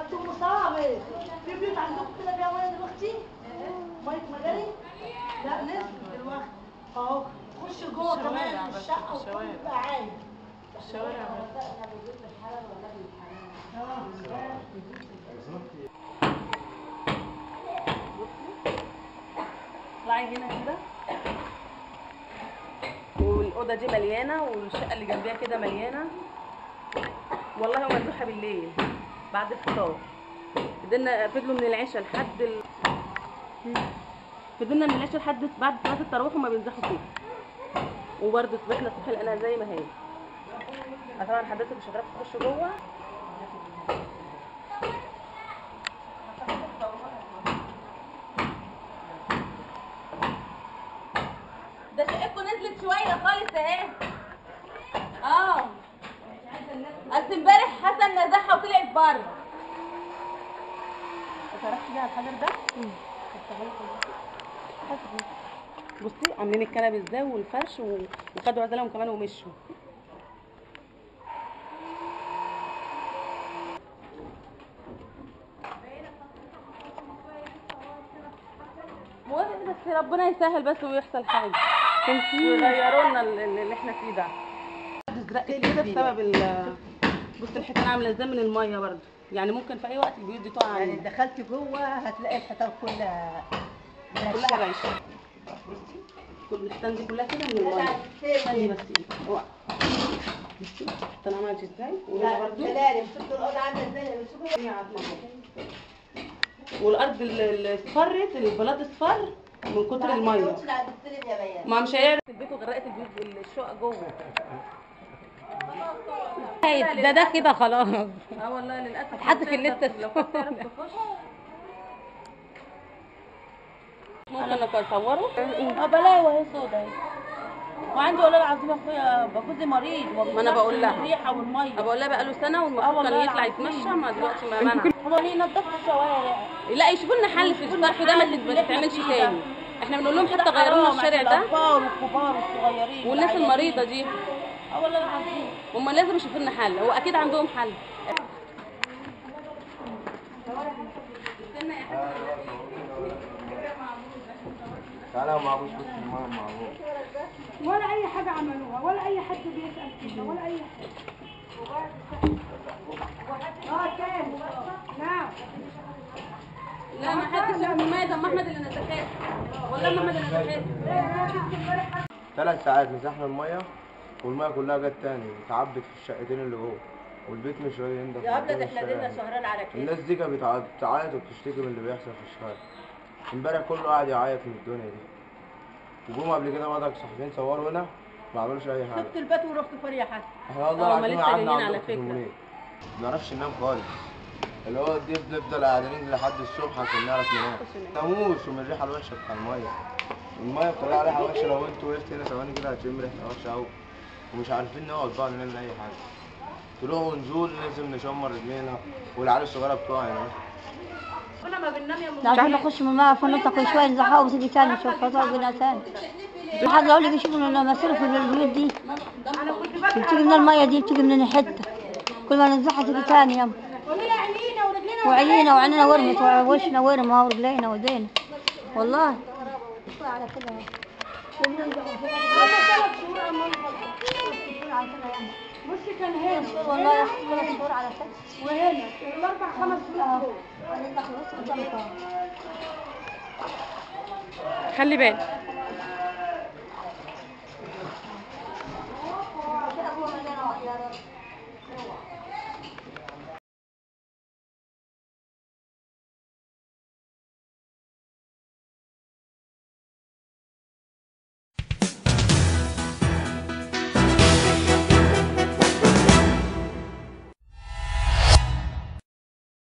انتم مصابة في بيوت عندكم كده فيها ميه دلوقتي؟ ميه مجاري؟ لا نزل دلوقتي اهو خشوا جوه كمان في الشقه وكله بقى عايم الشوارع اطلعي هنا كده والاوضه دي مليانه والشقه اللي جنبيها كده مليانه والله هو مذبوحه بالليل بعد الفطار فضلنا فضلوا من العشاء لحد ال... فضلنا من العشاء لحد بعد صلاه التراويح وما بينزحوا فيها وبرضه صبحنا الصبح لقيناها زي ما هي طبعا حضرتك مش هتعرفي تخشوا جوه ده شقتكم نزلت شويه خالص اهي اه اصل امبارح حسن نزحها وطلعت بره تعرفي تيجي على الحجر ده؟ بصي عاملين الكنبه ازاي والفرش و- وخدوا عزلهم كمان ومشوا المهم بس ربنا يسهل بس ويحصل حاجه ويغيروا لنا ال- ال- اللي احنا فيه ده ازرقت كده بسبب ال بص الحيطان عامله ازاي من الميه برضه يعني ممكن في اي وقت البيوت دي تقع يعني علينا دخلت جوه هتلاقي الحيطان كلها كلها بايشه كل الحيطان دي كلها كده من الميه استني بس ايه اوعى بصي الحيطان عملت ازاي وهنا برضه جلالي مسكت الأوضة عاملة ازاي مسكت والارض ال- اللي اصفرت البلاط اصفر من كتر الميه السلم يا بيان ما مش هيعرف البيت وغرقت البيوت الشقق جوه ده ده كده خلاص اه والله للاسف هتحط في الليستة لو كنت تعرف تخش ممكن انك اصوره اه بلاقي وهي سودا اهي وعندي والله العظيم يا اخويا جوزي مريض ما أنا بقول لها. الريحه والميه بقول لها بقاله سنه اه والمفروض والله كان يطلع العظيم. يتمشى ما دلوقتي ما منع هو ليه نظفوا الشوارع لا يشوفوا لنا حل في الصرف ده ما تت- ما تتعملش تاني احنا بنقول لهم حتى غيروا لنا الشارع ده الاطفال والكبار والصغيرين والناس والعيانين. المريضه دي اه والله العظيم هم لازم يشوفوا لنا حل هو اكيد عندهم حل تعالى مع ابو شوف الماء مع ابوه ولا اي حاجه عملوها ولا اي حد بيسال فيها ولا اي حاجه اه تاني نعم لا ما حدش يعمل مميز اما احمد اللي نزكاه والله احمد اللي نزكاه ثلاث ساعات مسحنا الميه والميه كلها جت تاني اتعبت في الشقتين اللي جوه والبيت مش راضي ينضف يا من ابلة كل احنا الشارع. لنا شهرين على كده الناس دي كانت بتع- بتعيط وبتشتكي من اللي بيحصل في الشارع امبارح كله قاعد يعيط من الدنيا دي وجم قبل كده مدرك صاحبين صوروا هنا ما عملوش اي حاجه سبت البيت ورحت فريحة احنا والله اه، هما العظيم لسه قعدنا جايين عند على أخت فكرة. المنير. ما نعرفش ننام خالص اللي هو دي بنفضل قاعدين لحد الصبح عشان نعرف ننام ناموس ومن الريحه الوحشه بتاع الميه الميه بتطلع ريحه وحشه لو انت وقفت هنا ثواني كده هتشم ريحه وحشه قوي ومش عارفين نقعد بقى نعمل اي حاجه طلوع ونزول لازم نشمر رجلينا والعيال الصغيره بتوع هنا كنا ما بننام يا لا عشان نخش من الماء فنطلع كل شويه نزحها وتيجي تاني نشوف فطار بنا تاني لحد لو اللي يشوفوا المسيرة في البيوت دي بتيجي من المية دي بتيجي من حتة كل ما ننزحها تيجي تاني يم وهي عينينا ورجلينا وعينينا وعينينا ورمت ووشنا ورم ورجلينا ودينا والله على كده بصي كان هنا والله يا اخي ثلاث شهور على كده وهنا الاربع خمس شهور خلي بالك